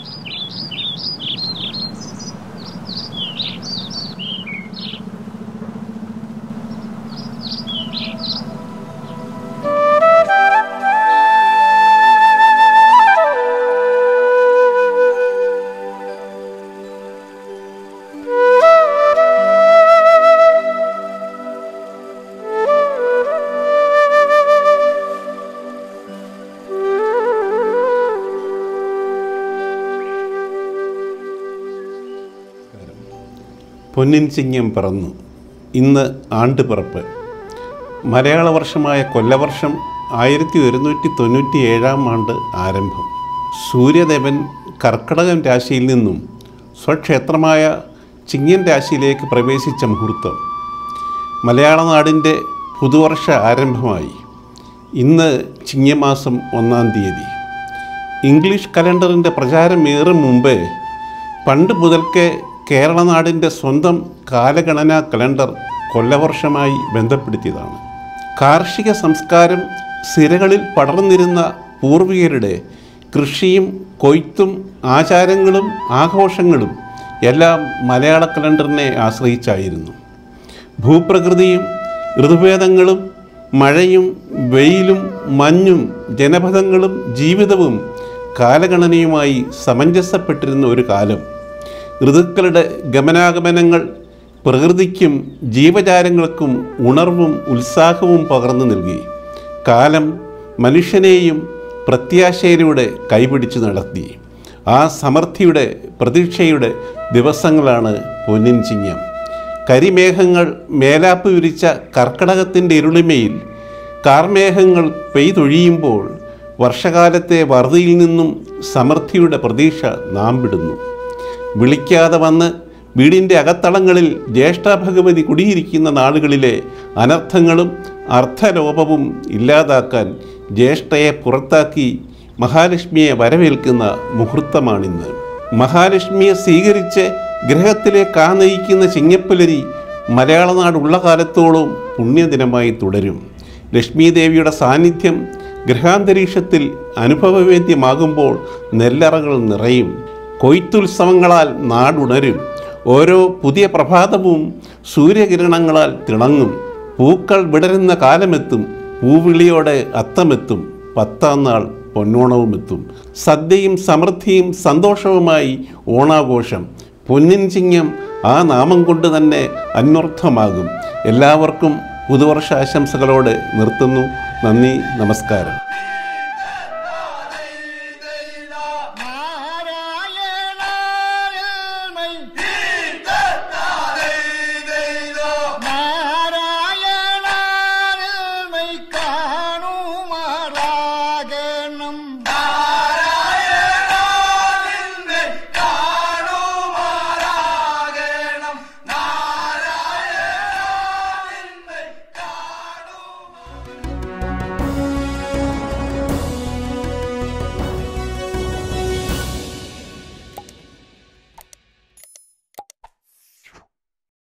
പൊന്നിൻ ചിങ്ങം പിറന്നു ഇന്ന് ആണ്ടുപിറപ്പ് മലയാള വർഷമായ കൊല്ലവർഷം ആയിരത്തി ഒരുന്നൂറ്റി തൊണ്ണൂറ്റി ഏഴാം ആണ്ട് ആരംഭം സൂര്യദേവൻ കർക്കടകം രാശിയിൽ നിന്നും സ്വക്ഷേത്രമായ ചിങ്ങൻ രാശിയിലേക്ക് പ്രവേശിച്ച മുഹൂർത്തം മലയാള നാടിൻ്റെ പുതുവർഷ ആരംഭമായി ഇന്ന് ചിങ്ങമാസം ഒന്നാം തീയതി ഇംഗ്ലീഷ് കലണ്ടറിൻ്റെ പ്രചാരമേറും മുമ്പേ പണ്ട് മുതൽക്കേ കേരളനാടിൻ്റെ സ്വന്തം കാലഗണനാ കലണ്ടർ കൊല്ലവർഷമായി ബന്ധപ്പെടുത്തിയതാണ് കാർഷിക സംസ്കാരം സിരകളിൽ പടർന്നിരുന്ന പൂർവികരുടെ കൃഷിയും കൊയ്ത്തും ആചാരങ്ങളും ആഘോഷങ്ങളും എല്ലാം മലയാള കലണ്ടറിനെ ആശ്രയിച്ചായിരുന്നു ഭൂപ്രകൃതിയും ഋതുഭേദങ്ങളും മഴയും വെയിലും മഞ്ഞും ജനപദങ്ങളും ജീവിതവും കാലഗണനയുമായി സമഞ്ജസപ്പെട്ടിരുന്ന ഒരു കാലം ഋതുക്കളുടെ ഗമനാഗമനങ്ങൾ പ്രകൃതിക്കും ജീവജാലങ്ങൾക്കും ഉണർവും ഉത്സാഹവും പകർന്നു നൽകി കാലം മനുഷ്യനെയും പ്രത്യാശയിലൂടെ കൈപിടിച്ചു നടത്തി ആ സമൃദ്ധിയുടെ പ്രതീക്ഷയുടെ ദിവസങ്ങളാണ് പൊന്നിൻ ചിങ്ങം കരിമേഘങ്ങൾ മേലാപ്പ് വിരിച്ച കർക്കടകത്തിൻ്റെ ഇരുളിമയിൽ കാർമേഘങ്ങൾ പെയ്തൊഴിയുമ്പോൾ വർഷകാലത്തെ വറുതിയിൽ നിന്നും സമൃദ്ധിയുടെ പ്രതീക്ഷ നാം വിടുന്നു വിളിക്കാതെ വന്ന് വീടിൻ്റെ അകത്തളങ്ങളിൽ ജ്യേഷ്ഠഭഗവതി കുടിയിരിക്കുന്ന നാളുകളിലെ അനർത്ഥങ്ങളും അർത്ഥലോപവും ഇല്ലാതാക്കാൻ ജ്യേഷ്ഠയെ പുറത്താക്കി മഹാലക്ഷ്മിയെ വരവേൽക്കുന്ന മുഹൂർത്തമാണിന്ന് മഹാലക്ഷ്മിയെ സ്വീകരിച്ച് ഗ്രഹത്തിലേക്ക് ആ നയിക്കുന്ന ചിങ്ങപ്പുലരി മലയാള നാടുള്ള കാലത്തോളം പുണ്യദിനമായി തുടരും ലക്ഷ്മി ദേവിയുടെ സാന്നിധ്യം ഗ്രഹാന്തരീക്ഷത്തിൽ അനുഭവവേദ്യമാകുമ്പോൾ നെല്ലറകൾ നിറയും കൊയ്ത്തുത്സവങ്ങളാൽ നാടുണരും ഓരോ പുതിയ പ്രഭാതവും സൂര്യകിരണങ്ങളാൽ തിളങ്ങും പൂക്കൾ വിടരുന്ന കാലമെത്തും പൂവിളിയോടെ അത്തമെത്തും പത്താം നാൾ പൊന്നോണവുമെത്തും സദ്യയും സമൃദ്ധിയും സന്തോഷവുമായി ഓണാഘോഷം പൊന്നിൻ ചിങ്ങം ആ നാമം കൊണ്ട് തന്നെ അന്വർത്ഥമാകും എല്ലാവർക്കും പുതുവർഷ ആശംസകളോടെ നിർത്തുന്നു നന്ദി നമസ്കാരം